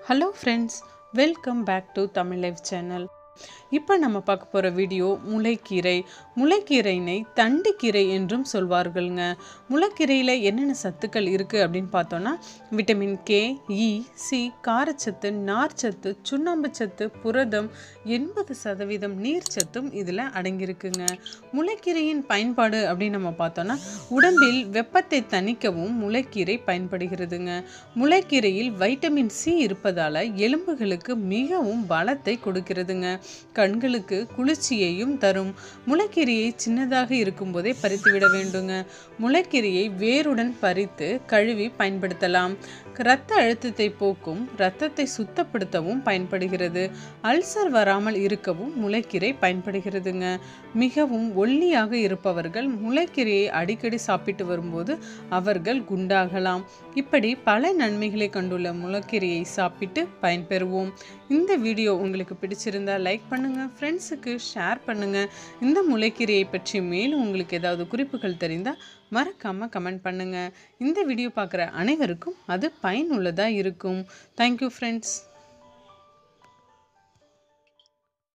hello friends welcome back to Tamil life channel இப்போ நம்ம பார்க்க போகிற வீடியோ முளைக்கீரை முளைக்கீரைனை தண்டுக்கீரை என்றும் சொல்வார்கள்ங்க முளைக்கீரையில் என்னென்ன சத்துக்கள் இருக்குது அப்படின்னு பார்த்தோன்னா விட்டமின் கே இ சி காரச்சத்து நார்ச்சத்து சுண்ணாம்பு சத்து புரதம் எண்பது சதவீதம் நீர்ச்சத்தும் இதில் அடங்கியிருக்குங்க முளைக்கீரையின் பயன்பாடு அப்படின்னு நம்ம பார்த்தோன்னா உடம்பில் வெப்பத்தை தணிக்கவும் முளைக்கீரை பயன்படுகிறதுங்க முளைக்கீரையில் வைட்டமின் சி இருப்பதால் எலும்புகளுக்கு மிகவும் பலத்தை கொடுக்கிறதுங்க கண்களுக்கு குளிர்ச்சியையும் தரும் முளைக்கீரையை சின்னதாக இருக்கும்போதே பறித்துவிட வேண்டுங்க முளைக்கீரையை வேருடன் பறித்து கழுவி பயன்படுத்தலாம் இரத்த அழுத்தத்தை போக்கும் இரத்தத்தை சுத்தப்படுத்தவும் பயன்படுகிறது அல்சர் வராமல் இருக்கவும் முளைக்கீரை பயன்படுகிறதுங்க மிகவும் ஒல்லியாக இருப்பவர்கள் முளைக்கீரையை அடிக்கடி சாப்பிட்டு வரும்போது அவர்கள் குண்டாகலாம் இப்படி பல நன்மைகளை கண்டுள்ள முளைக்கீரையை சாப்பிட்டு பயன்பெறுவோம் இந்த வீடியோ உங்களுக்கு பிடிச்சிருந்தா லைக் பண்ணுங்கள் ஃப்ரெண்ட்ஸுக்கு ஷேர் பண்ணுங்கள் இந்த முளைக்கீரையை பற்றி மேலும் உங்களுக்கு ஏதாவது குறிப்புகள் தெரிந்தால் மறக்காமல் கமெண்ட் பண்ணுங்கள் இந்த வீடியோ பார்க்குற அனைவருக்கும் அது பயனுள்ளதாக இருக்கும் தேங்க்யூ ஃப்ரெண்ட்ஸ்